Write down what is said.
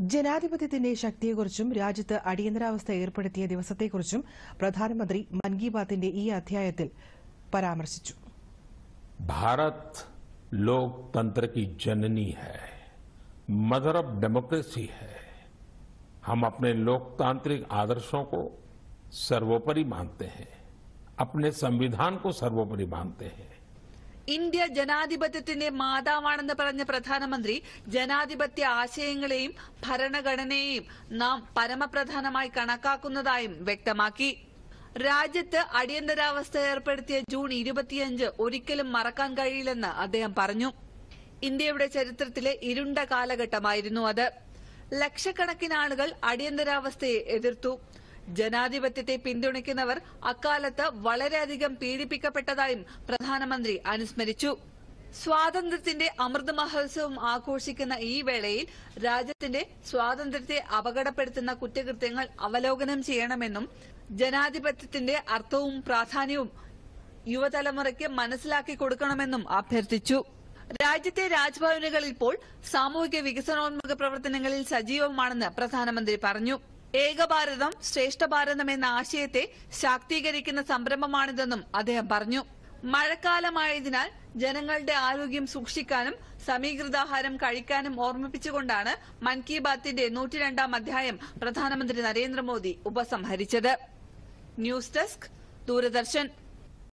ജനാധിപത്യത്തിന്റെ ശക്തിയെക്കുറിച്ചും രാജ്യത്ത് അടിയന്തരാവസ്ഥ ഏർപ്പെടുത്തിയ ദിവസത്തെക്കുറിച്ചും പ്രധാനമന്ത്രി മൻ കി ബാത്തിന്റെ ഈ അധ്യായത്തിൽ പരാമർശിച്ചു भारत लोकतंत्र की जननी है मदर ऑफ डेमोक्रेसी है हम अपने लोकतांत्रिक आदर्शों को सर्वोपरि मानते हैं अपने संविधान को सर्वोपरि मानते हैं ഇന്ത്യ ജനാധിപത്യത്തിന്റെ മാതാവാണെന്ന് പറഞ്ഞ പ്രധാനമന്ത്രി ജനാധിപത്യ ആശയങ്ങളെയും ഭരണഘടനയെയും നാം പരമപ്രധാനമായി കണക്കാക്കുന്നതായും വ്യക്തമാക്കി രാജ്യത്ത് അടിയന്തരാവസ്ഥ ഏർപ്പെടുത്തിയ ജൂൺ ഇരുപത്തിയഞ്ച് ഒരിക്കലും മറക്കാൻ കഴിയില്ലെന്ന് അദ്ദേഹം പറഞ്ഞു ഇന്ത്യയുടെ ചരിത്രത്തിലെ ഇരുണ്ട കാലഘട്ടമായിരുന്നു അത് ലക്ഷക്കണക്കിന് ആളുകൾ അടിയന്തരാവസ്ഥയെ എതിർത്തു ജനാധിപത്യത്തെ പിന്തുണയ്ക്കുന്നവർ അക്കാലത്ത് വളരെയധികം പീഡിപ്പിക്കപ്പെട്ടതായും പ്രധാനമന്ത്രി അനുസ്മരിച്ചു സ്വാതന്ത്ര്യത്തിന്റെ അമൃത് മഹോത്സവം ആഘോഷിക്കുന്ന ഈ വേളയിൽ രാജ്യത്തിന്റെ സ്വാതന്ത്ര്യത്തെ അപകടപ്പെടുത്തുന്ന കുറ്റകൃത്യങ്ങൾ അവലോകനം ചെയ്യണമെന്നും ജനാധിപത്യത്തിന്റെ അർത്ഥവും പ്രാധാന്യവും യുവതലമുറയ്ക്ക് മനസ്സിലാക്കി കൊടുക്കണമെന്നും അഭ്യർത്ഥിച്ചു രാജ്യത്തെ രാജ്ഭവനുകൾ ഇപ്പോൾ സാമൂഹിക വികസനോന്മുഖ പ്രവർത്തനങ്ങളിൽ സജീവമാണെന്ന് പ്രധാനമന്ത്രി പറഞ്ഞു ഏകഭാരതം ശ്രേഷ്ഠ ഭാരതം എന്ന ആശയത്തെ ശാക്തീകരിക്കുന്ന സംരംഭമാണിതെന്നും അദ്ദേഹം പറഞ്ഞു മഴക്കാലമായതിനാൽ ജനങ്ങളുടെ ആരോഗ്യം സൂക്ഷിക്കാനും സമീകൃതാഹാരം കഴിക്കാനും ഓർമ്മിപ്പിച്ചുകൊണ്ടാണ് മൻ കി ബാത്തിന്റെ നൂറ്റിരണ്ടാം അധ്യായം പ്രധാനമന്ത്രി നരേന്ദ്രമോദി ഉപസംഹരിച്ചത് ന്യൂസ് ഡെസ്ക് ദൂരദർശൻ